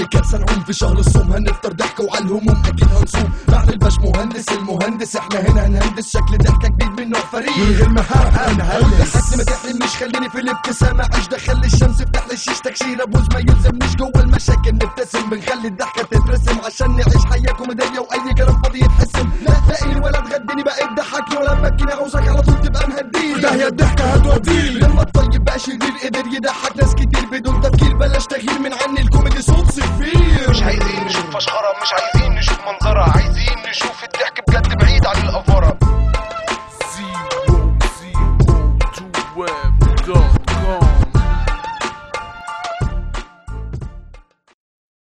كارثة نعوم في شهر الصوم هنفطر ضحكة وعلى الهموم اكيد هنصوم بعمل باش مهندس المهندس احنا هنا هنهندس شكل ضحكة جديد من نوع فريق من غير ما هنهندس ما تحلمنيش خليني في الابتسامة عيش دخل الشمس افتح لي شيش تكشيرة بوز ما يلزمنيش جوه المشاكل نبتسم بنخلي الضحكة تترسم عشان نعيش حياة كوميدية واي كلام فاضي يتحسم لا تلاقيني ولا تغديني بقيت ضحكني ولا تبكيني عاوزك على طول تبقى مهديني ده هي الضحكة هتوديني لما الطيب بقى شرير قدر يضحك ناس كتير بدون تفكير بلاش تغيير من عني